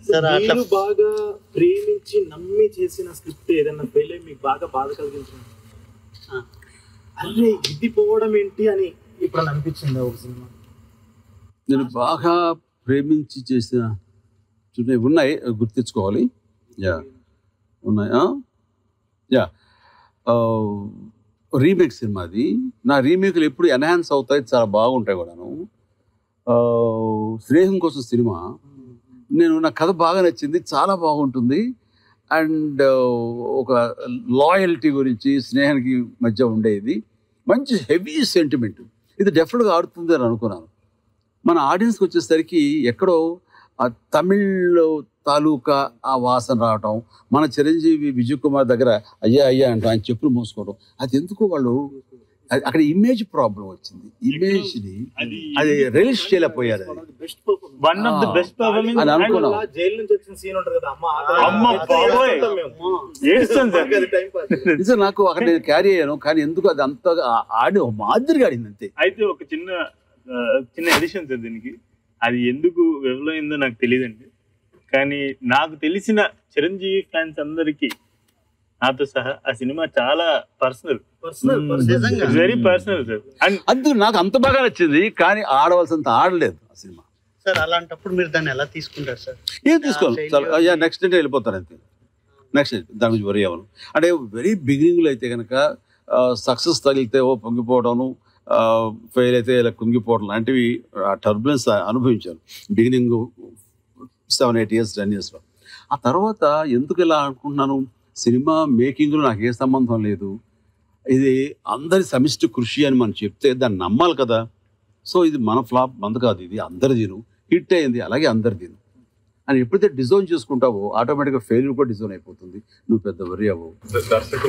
Sir అట్లా మీరు బాగా ప్రేమించి నమ్మి చేసిన స్క్రిప్ట్ ఏదైనా ఫెయిల్ అయ్యి మీకు బాగా బాధ కలిగించిన ఆ. అరే ఇది పోవడం ఏంటి అని ఇప్పుడు అనిపించింది ఒక సినిమా నేను బాగా ప్రేమించి చేసిన చూడండి ఉన్నాయి గుర్తించుకోవాలి యా ఉన్నాయా యా రీమేక్ సినిమాది నా రీమేక్లు ఎప్పుడు ఎన్హాన్స్ అవుతాయి చాలా బాగుంటాయి కూడాను ఆ, స్నేహం కోసం సినిమా నేను నా కథ బాగా నచ్చింది చాలా బాగుంటుంది అండ్ ఒక లాయల్టీ గురించి స్నేహానికి మధ్య ఉండేది మంచి హెవీ సెంటిమెంట్ ఇది డెఫినెట్గా ఆడుతుంది అని అనుకున్నాను మన ఆడియన్స్కి వచ్చేసరికి ఎక్కడో ఆ తమిళ్ తాలూకా ఆ వాసన రావటం మన చిరంజీవి విజయ్ కుమార్ దగ్గర అయ్యా అయ్యా అంటాం ఆయన చెప్పులు మోసుకోవడం అది ఎందుకు వాళ్ళు అది- అక్కడ ఇమేజ్ ప్రాబ్లం వచ్చింది ఇమేజ్ని అది రిలీజ్ చేయలేకపోయారు అది. Best performance one of the best performance అని అనుకున్నాం. జైలు నుంచి వచ్చిన సీన్ ఉంటది కదా అమ్మ అమ్మ బాబోయ్. ఏడుస్తాం సార్ టైం పాస్ నిజం నాకు అక్కడ నేను క్యారీ అయ్యాను కానీ ఎందుకు అది అంతగా ఆ- ఆడి ఒక మాదిరిగా ఆడింది అంతే అయితే ఒక చిన్న ఆ, చిన్న ఎడిషన్ సార్ దీనికి అది ఎందుకు విఫలమైందో నాకు తెలియదండి కానీ నాకు తెలిసిన చిరంజీవి ఫ్యాన్స్ అందరికి నాతో సహా ఆ సినిమా చాలా పర్సనల్ పర్సనల్ నిజంగా. వెరీ పర్సనల్ సార్ అండ్ అందుకు నాకు అంత బాగా నచ్చింది కానీ ఆడవలసినంత ఆడలేదు ఆ సినిమా సార్ అలాంటప్పుడు మీరు దాన్ని ఎలా తీసుకుంటారు సార్ ఏం తీసుకోవాలి failure. చాలా అయ్యా నెక్స్ట్ అంటే వెళ్ళిపోతారు అంతే నెక్స్ట్ దాని గురించి వరి అవ్వను అంటే వెరీ బిగినింగ్లో అయితే కనుక సక్సెస్ తగిలితే ఓ పొంగిపోవడం ఫెయిల్ అయితే ఇలా కుంగిపోవడం లాంటివి టర్బులెన్స్ అనుభవించాను beginning seven eight years ten ఇయర్స్లో ఆ తర్వాత ఎందుకు ఇలా అనుకుంటున్నాను సినిమా మేకింగ్లో నాకు ఏ సంబంధం లేదు ఇది అందరి సమిష్టి కృషి అని మనం చెప్తే దాన్ని నమ్మాలి కదా సో ఇది మన ఫ్లాప్ మంది కాదు ఇది అందరిదిను హిట్ అయింది అలాగే అందరిదిను అని ఎప్పుడైతే డిజైన్ చేసుకుంటావో ఆటోమేటిక్గా ఫెయిల్యూర్ కూడా డిజైన్ అయిపోతుంది నువ్వు పెద్ద వరి అవ్వవు